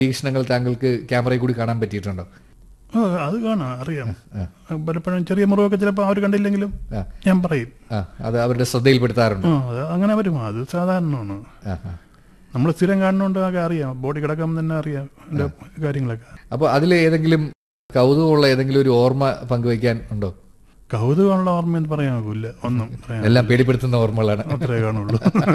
വീക്ഷണങ്ങൾ താങ്കൾക്ക് ക്യാമറയിൽ കൂടി കാണാൻ പറ്റിയിട്ടുണ്ടോ ആ അത് കാണാം അറിയാം പലപ്പോഴും ചെറിയ മുറിവൊക്കെ ചിലപ്പോൾ അവർ കണ്ടില്ലെങ്കിലും ആ. ഞാൻ പറയും ആ അത് അവരുടെ ശ്രദ്ധയിൽപ്പെടുത്താറുണ്ട് ആ അത് അങ്ങനെ വരും അത് സാധാരണമാണ് ആ ആ നമ്മൾ സ്ഥിരം കാണുന്നതുകൊണ്ട് ഒക്കെ അറിയാം ബോഡി കിടക്കാൻ തന്നെ അറിയാം എൻ്റെ കാര്യങ്ങളൊക്കെ അപ്പോൾ അതിൽ ഏതെങ്കിലും കൗതുകമുള്ള ഏതെങ്കിലും ഒരു ഓർമ്മ പങ്കുവയ്ക്കാൻ ഉണ്ടോ കൗതുകമുള്ള ഓർമ്മയെന്ന് പറയാൻ ഒക്കില്ല ഒന്നും പറയാൻ എല്ലാം പേടിപ്പെടുത്തുന്ന ഓർമ്മകളാണ് അത്രേ കാണുള്ളൂ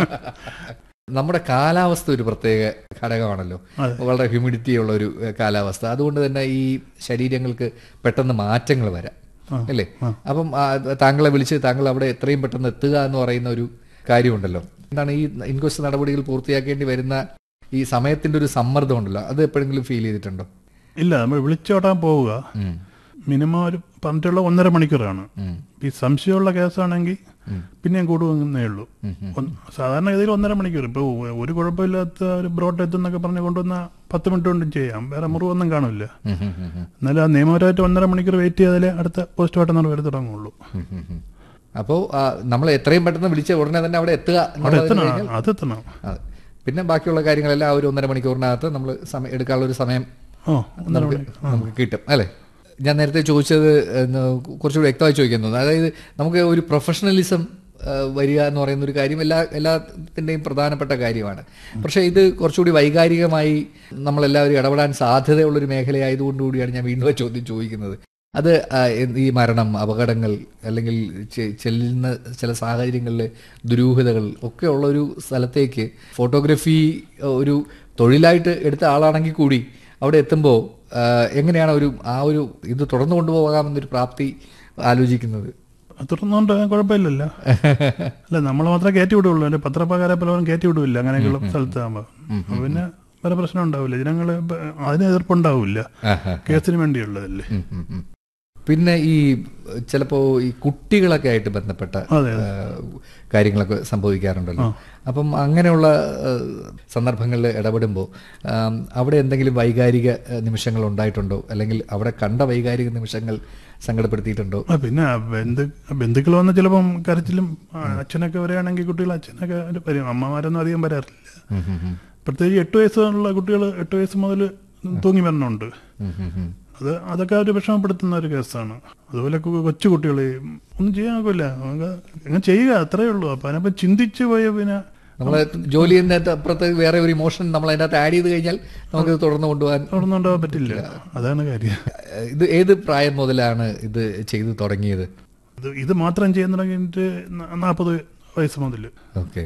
നമ്മുടെ കാലാവസ്ഥ ഒരു പ്രത്യേക ഘടകമാണല്ലോ അതെ. വളരെ ഹ്യൂമിഡിറ്റി ഉള്ള ഒരു ഏഹ്, കാലാവസ്ഥ അതുകൊണ്ട് തന്നെ ഈ ശരീരങ്ങൾക്ക് പെട്ടെന്ന് മാറ്റങ്ങൾ വരാം ആ. അല്ലേ അപ്പം ആ, താങ്കളെ വിളിച്ച് താങ്കൾ അവിടെ എത്രയും പെട്ടെന്ന് എത്തുക എന്ന് പറയുന്ന ഒരു കാര്യമുണ്ടല്ലോ എന്താണ് ഈ ഇൻക്വസ്റ്റ് നടപടികൾ പൂർത്തിയാക്കേണ്ടി വരുന്ന ഈ സമയത്തിന്റെ ഒരു സമ്മർദ്ദം ഉണ്ടല്ലോ അത് എപ്പോഴെങ്കിലും ഫീൽ ചെയ്തിട്ടുണ്ടോ ഇല്ല നമ്മൾ വിളിച്ചോട്ടാൻ പോവുക ഉം. മിനിമം ഒരു പറഞ്ഞിട്ടുള്ള ഒന്നര മണിക്കൂറാണ് ഉം. ഈ സംശയമുള്ള കേസാണെങ്കിൽ പിന്നെയും കൂടുവന്നേ ഉള്ളൂ ഒന്ന് സാധാരണഗതിയിൽ ഒന്നര മണിക്കൂർ ഇപ്പോൾ ഒരു കുഴപ്പമില്ലാത്ത ഒരു ബ്രോഡ് ഡെത്ത് എന്നൊക്കെ പറഞ്ഞ് കൊണ്ടുവന്ന പത്ത് മിനിറ്റ് കൊണ്ടും ചെയ്യാം വേറെ മുറിവൊന്നും കാണില്ല ഉം, ഉം, ഉം, ഉം. എന്നാലും ആ നിയമപരമായിട്ട് ഒന്നര മണിക്കൂർ വെയിറ്റ് ചെയ്താലേ അടുത്ത പോസ്റ്റ്മോർട്ടം നടപടി തുടങ്ങുള്ളൂ ഉം, ഉം, ഉം. അപ്പോൾ നമ്മൾ എത്രയും പെട്ടെന്ന് വിളിച്ച ഉടനെ തന്നെ അവിടെ എത്തുക അവിടെ എന്നുള്ളത് എത്തണം കഴിഞ്ഞാൽ അത് എത്തണം അതെ പിന്നെ ബാക്കിയുള്ള കാര്യങ്ങളെല്ലാം ആ ഒരു ഒന്നര മണിക്കൂറിനകത്ത് നമ്മൾ സമയം എടുക്കാനുള്ള ഒരു സമയം ഓ ഒന്നര നമുക്ക് മണി നമുക്ക് കിട്ടും അല്ലേ ഞാൻ നേരത്തെ ചോദിച്ചത് എന്ന് കുറച്ചുകൂടി വ്യക്തമായി ചോദിക്കാൻ തോന്നുന്നു അതായത് നമുക്ക് ഒരു പ്രൊഫഷണലിസം ആ, വരിക എന്ന് പറയുന്ന ഒരു കാര്യം എല്ലാ എല്ലാത്തിൻ്റെയും പ്രധാനപ്പെട്ട കാര്യമാണ് പക്ഷേ ഇത് കുറച്ചുകൂടി വൈകാരികമായി നമ്മളെല്ലാവരും ഇടപെടാൻ സാധ്യതയുള്ളൊരു മേഖലയായതുകൊണ്ട് കൂടിയാണ് ഞാൻ വീണ്ടും ആ ചോദ്യം ചോദിക്കുന്നത് അത് ആ, എന്ത് ഈ മരണം അപകടങ്ങൾ അല്ലെങ്കിൽ ചെ- ചെല്ലുന്ന ചില സാഹചര്യങ്ങളിൽ ദുരൂഹതകൾ ഒക്കെ ഉള്ള ഒരു സ്ഥലത്തേക്ക് ഫോട്ടോഗ്രഫി ഒരു തൊഴിലായിട്ട് എടുത്ത ആളാണെങ്കിൽ കൂടി അവിടെ എത്തുമ്പോൾ എങ്ങനെയാണ് ഒരു ആ ഒരു ഇത് തുടർന്നു കൊണ്ടുപോകാമെന്നൊരു പ്രാപ്തി ആലോചിക്കുന്നത് തുടർന്നുകൊണ്ട് കുഴപ്പമില്ലല്ലോ അല്ല നമ്മൾ മാത്രമേ കയറ്റി വിടുള്ളൂ എൻ്റെ പത്രപ്രകാരം പലരും കയറ്റി വിടില്ല അങ്ങനെയൊക്കെയുള്ള സ്ഥലത്താകുമ്പോൾ അപ്പൊ പിന്നെ വേറെ പ്രശ്നം ഉണ്ടാവില്ല ജനങ്ങൾ അതിന് എതിർപ്പുണ്ടാവില്ല കേസിന് വേണ്ടിയുള്ളതല്ലേ ഉം, ഉം, ഉം. പിന്നെ ഈ ചിലപ്പോൾ ഈ കുട്ടികളൊക്കെ ആയിട്ട് ബന്ധപ്പെട്ട അതെ, ആ, കാര്യങ്ങളൊക്കെ സംഭവിക്കാറുണ്ടല്ലോ അപ്പം അങ്ങനെയുള്ള ആ, സന്ദർഭങ്ങളിൽ ഇടപെടുമ്പോൾ ആം, അവിടെ എന്തെങ്കിലും വൈകാരിക ആ, നിമിഷങ്ങൾ ഉണ്ടായിട്ടുണ്ടോ അല്ലെങ്കിൽ അവിടെ കണ്ട വൈകാരിക നിമിഷങ്ങൾ സങ്കടപ്പെടുത്തിയിട്ടുണ്ടോ ആ, പിന്നെ ബന്ധു ബന്ധുക്കൾ വന്ന് ചിലപ്പം കരച്ചിലും ആ, അച്ഛനൊക്കെ വരികയാണെങ്കിൽ കുട്ടികൾ അച്ഛനൊക്കെ ഒരു വരും അമ്മമാരൊന്നും അധികം വരാറില്ല ഉം, ഉം, ഉം. പ്രത്യേകിച്ച് എട്ട് വയസ്സുള്ള കുട്ടികൾ എട്ട് വയസ്സ് മുതൽ തൂങ്ങി വരണുണ്ട് ഉം, ഉം, ഉം. അത് അതൊക്കെ ഒരു വിഷമപ്പെടുത്തുന്ന ഒരു കേസാണ് അതുപോലെ കൊ- കൊച്ചു കുട്ടികൾ ഒന്നും ചെയ്യാൻ ഒക്കില്ല അങ്ങനെ ചെയ്യുക അത്രേ ഉള്ളൂ അപ്പൊ അതിനപ്പം ചിന്തിച്ചു പോയ പിന്നെ നമ്മളെ ജോലി ചെയ്യുന്നതിന്റെ അപ്പുറത്ത് വേറെ ഒരു ഇമോഷൻ നമ്മൾ അതിനകത്ത് ആഡ് ചെയ്ത് കഴിഞ്ഞാൽ നമുക്ക് ഇത് തുടർന്ന് കൊണ്ടുപോകാൻ തുറന്നുകൊണ്ടാൻ പറ്റില്ല അതാണ് കാര്യം ഇത് ഏത് പ്രായം മുതലാണ് ഇത് ചെയ്തു തുടങ്ങിയത് ഇത് ഇത് മാത്രം ചെയ്യാൻ തുടങ്ങിയിട്ട് നാൽപ്പത് വയസ്സ് മുതൽ ഓക്കെ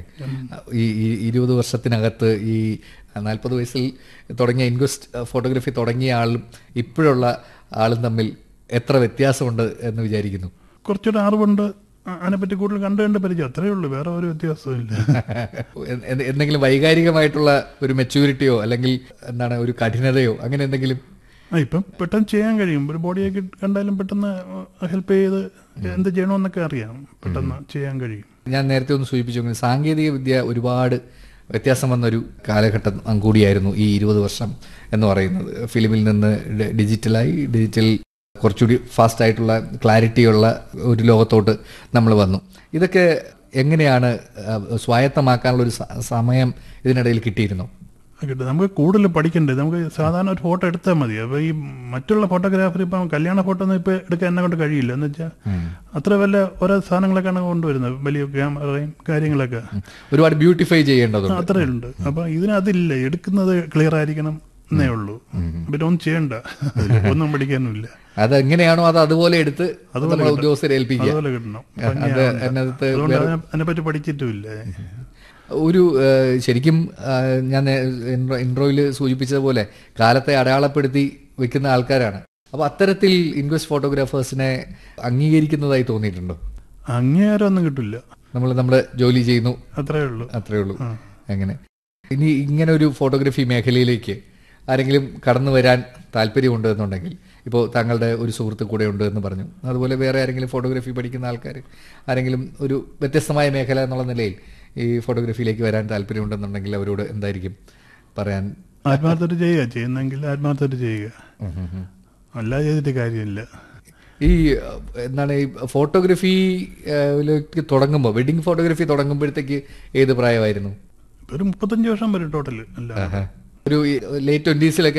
ഈ ഈ ഇരുപത് വർഷത്തിനകത്ത് ഈ നാൽപ്പത് വയസ്സിൽ തുടങ്ങിയ ഇൻക്വസ്റ്റ് ഫോട്ടോഗ്രാഫി തുടങ്ങിയ ആളും ഇപ്പോഴുള്ള ആളും തമ്മിൽ എത്ര വ്യത്യാസമുണ്ട് എന്ന് വിചാരിക്കുന്നു കുറച്ചുകൂടെ അറിവുണ്ട് അ- അതിനെപ്പറ്റി കൂടുതൽ കണ്ടു കണ്ട് പരിചയം അത്രേ ഉള്ളൂ വേറെ ഒരു വ്യത്യാസവും ഇല്ല എ- എന്ത്- എന്തെങ്കിലും വൈകാരികമായിട്ടുള്ള ഒരു മെച്യൂരിറ്റിയോ അല്ലെങ്കിൽ എന്താണ് ഒരു കഠിനതയോ അങ്ങനെ എന്തെങ്കിലും ആ ഇപ്പം പെട്ടെന്ന് ചെയ്യാൻ കഴിയും ഒരു ബോഡിയൊക്കെ കണ്ടാലും പെട്ടെന്ന് ഹെൽപ്പ് ചെയ്ത് എന്ത് ചെയ്യണമെന്നൊക്കെ അറിയാം പെട്ടെന്ന് ചെയ്യാൻ കഴിയും ഞാൻ നേരത്തെ ഒന്ന് സൂചിപ്പിച്ചു സാങ്കേതിക വിദ്യ ഒരുപാട് വ്യത്യാസം വന്നൊരു കാലഘട്ടം കൂടിയായിരുന്നു ഈ ഇരുപത് വർഷം എന്ന് പറയുന്നത് ഫിലിമിൽ നിന്ന് ഡി- ഡിജിറ്റലായി ഡിജിറ്റൽ കുറച്ചുകൂടി ഫാസ്റ്റ് ആയിട്ടുള്ള ക്ലാരിറ്റിയുള്ള ഒരു ലോകത്തോട്ട് നമ്മൾ വന്നു ഇതൊക്കെ എങ്ങനെയാണ് ആ, സ്വായത്തമാക്കാനുള്ള ഒരു സ- സമയം ഇതിനിടയിൽ കിട്ടിയിരുന്നു കിട്ടും നമുക്ക് കൂടുതൽ പഠിക്കണ്ടേ നമുക്ക് സാധാരണ ഒരു ഫോട്ടോ എടുത്താൽ മതി അപ്പൊ ഈ മറ്റുള്ള ഫോട്ടോഗ്രാഫർ ഇപ്പം കല്യാണ ഫോട്ടോ ഒന്നും ഇപ്പൊ എടുക്കാൻ എന്നെ കൊണ്ട് കഴിയില്ല എന്ന് വെച്ചാൽ അത്ര വല്ല ഓരോ സാധനങ്ങളൊക്കെയാണ് കൊണ്ടുവരുന്നത് വലിയ ക്യാമറയും കാര്യങ്ങളൊക്കെ ഒരുപാട് ബ്യൂട്ടിഫൈ ചെയ്യേണ്ടതുണ്ട് അത്രേ ഉണ്ട് അപ്പൊ ഇതിനതില്ല എടുക്കുന്നത് ക്ലിയർ ആയിരിക്കണം എന്നേ ഉള്ളൂ പിന്നെ ഒന്നും ചെയ്യണ്ട അതില് ഒന്നും പഠിക്കാനുമില്ല അതെങ്ങനെയാണോ അത് അതുപോലെ എടുത്ത് നമ്മൾ ഉദ്യോഗസ്ഥരെ ഏൽപ്പിക്കുക അതുപോലെ കിട്ടണം അത് അതിനകത്ത് അതുകൊണ്ട് അതിനെ അതിനെപ്പറ്റി പഠിച്ചിട്ടുമില്ല ഒരു ഏഹ്, ശരിക്കും ഏഹ്, ഞാൻ ഇൻട്രോയിൽ സൂചിപ്പിച്ചതുപോലെ കാലത്തെ അടയാളപ്പെടുത്തി വെക്കുന്ന ആൾക്കാരാണ് അപ്പൊ അത്തരത്തിൽ ഇൻവെസ്റ്റ് ഫോട്ടോഗ്രാഫേഴ്സിനെ അംഗീകരിക്കുന്നതായി തോന്നിയിട്ടുണ്ടോ അങ്ങേരം ഒന്നും കിട്ടില്ല നമ്മൾ നമ്മുടെ ജോലി ചെയ്യുന്നു അത്രേ ഉള്ളൂ അത്രേ ഉള്ളൂ അങ്ങനെ ഇനി ഇങ്ങനെ ഒരു ഫോട്ടോഗ്രാഫി മേഖലയിലേക്ക് ആരെങ്കിലും കടന്നു വരാൻ താല്പര്യമുണ്ട് എന്നുണ്ടെങ്കിൽ ഇപ്പോൾ താങ്കളുടെ ഒരു സുഹൃത്ത് കൂടെ ഉണ്ട് എന്ന് പറഞ്ഞു അതുപോലെ വേറെ ആരെങ്കിലും ഫോട്ടോഗ്രാഫി പഠിക്കുന്ന ആൾക്കാർ ആരെങ്കിലും ഒരു വ്യത്യസ്തമായ മേഖല എന്നുള്ള നിലയിൽ ഈ ഫോട്ടോഗ്രാഫിയിലേക്ക് വരാൻ താല്പര്യമുണ്ടെന്നുണ്ടെങ്കിൽ അവരോട് എന്തായിരിക്കും പറയാൻ ആത്മാർത്ഥമായിട്ട് ചെയ്യുക ചെയ്യുന്നെങ്കിൽ ആത്മാർത്ഥമായിട്ട് ചെയ്യുക ഉം ഉം ഉം. അല്ലാതെ ചെയ്തിട്ട് കാര്യമില്ല ഈ അഹ്, എന്താണ് ഈ ഫോട്ടോഗ്രാഫിയിലേക്ക് തുടങ്ങുമ്പോൾ വെഡിങ് ഫോട്ടോഗ്രാഫി തുടങ്ങുമ്പോഴത്തേക്ക് ഏത് പ്രായമായിരുന്നു ഒരു മുപ്പത്തഞ്ച് വർഷം വരും ടോട്ടൽ അല്ല ആഹാ. ഒരു ലേറ്റ് ട്വന്റീസിലൊക്കെ